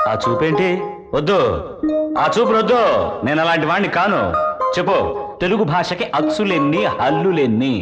ఆ చూపేంటి వద్దు ఆ చూపు వద్దు నేను అలాంటి వాణ్ణి కాను చెప్పు తెలుగు భాషకి అచ్చులెన్ని హల్లులెన్ని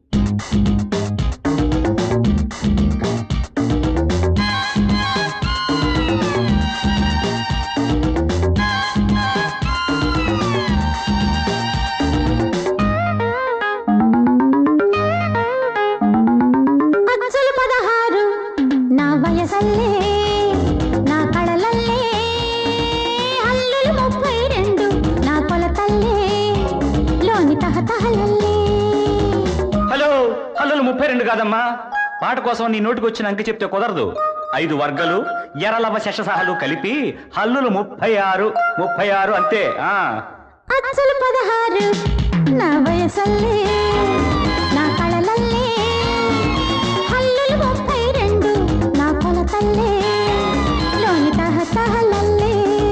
అచ్చులు పదహారు నా వయసల్లే నా కళలల్లే అల్లులు ముప్పై రెండు నా కొలతల్లే లోని తహతహలల్లే హలో హల్లులు ముప్పై రెండు కాదమ్మా పాట కోసం నీ నోటికి వచ్చిన అంకె చెప్తే కుదరదు ఐదు వర్గాలు ఎరలవ శశసహలు కలిపి హల్లులు ముప్పై ఆరు ముప్పై ఆరు అంతే ఆ అచ్చులు పదహారు నా వయసల్లే నా కళలల్లే అల్లులు ముప్పై రెండు నా కొలతల్లే లోని తహతహలల్లే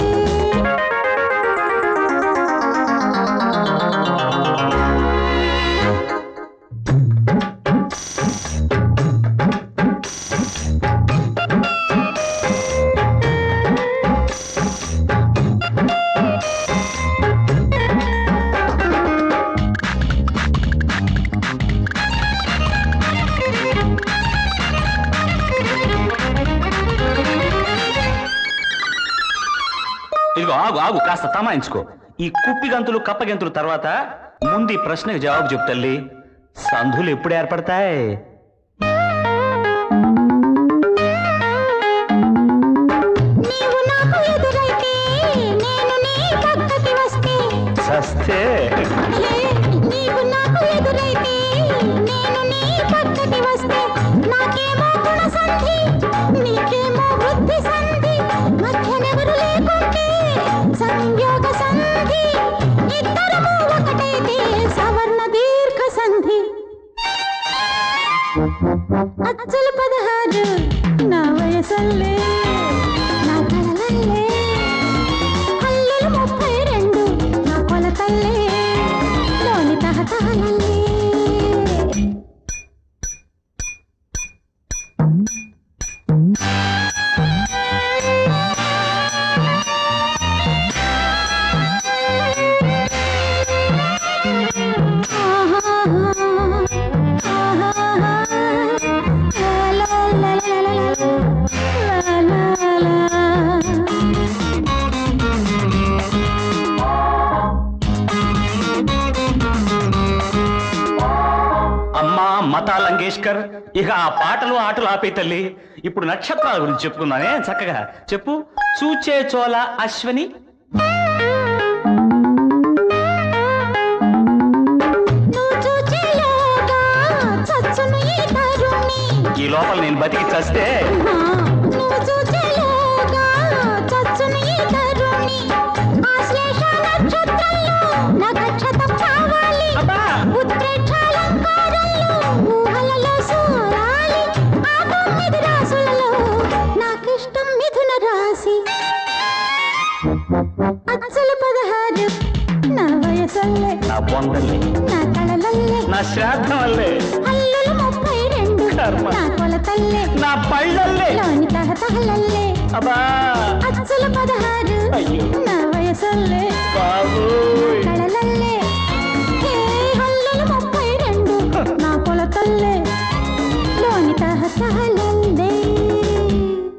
ఇదిగో ఆగు ఆగు కాస్త తమాయించుకో ఈ కుప్పి గంతులు కప్ప గంతులు తర్వాత ముందు ఈ ప్రశ్నకు జవాబు చెప్పు తల్లి సంధులు ఎప్పుడు ఏర్పడతాయి నీవు నాకు ఎదురైతే నేను నీ పక్కకి వస్తే సస్తే ఏ, నీవు నాకు ఎదురైతే నేను నీ పక్కకి వస్తే నాకేమో గుణ సంధి నీకేమో వృద్ధి సంధి మధ్యనెవరు లేకుంటే సంయోగ సంధి ఇద్దరము ఒకటైతే సవర్ణ దీర్ఘ సంధి అచ్చులు పదహారు నా వయసల్లే నా కళలల్లే హల్లులు ముప్పై రెండు నా కొలతల్లే లోని తహతహలల్లే అమ్మా మతా లంగేష్కర్ ఇక ఆ పాటలు ఆటలు ఆపే తల్లి ఇప్పుడు నక్షత్రాల గురించి చెప్పుకుందానే చక్కగా చెప్పు చూచే చోళ అశ్వని నువ్వు చూచేలోగా చచ్చును ఈ తరుణి ఈ లోపల నేను బతికి చస్తే నువ్వు చూచేలోగా చచ్చును ఈ తరుణి ఆశ్లేష నక్షత్రంలో నక్షత్రం కావాలి అబ్బా! ఉత్ప్రేక్షాలంకారంలో ఊహలలో సూరాలి ఆ తొమ్మిది రాసులలో నాకిష్టం మిథున రాశి అచ్చలు పదహారు నా వయసల్లే నా బొందల్ని నా కళలల్లే నా శ్రాద్ధం వల్లే అల్లులు ముప్పై రెండు కర్మ. నా కొలతల్లే నా పళ్ళల్లే లోని తహతహలల్లే అబ్బా అచ్చుల పదహారు అయ్యో. నా వయసల్లే బాబోయ్ కళలల్లే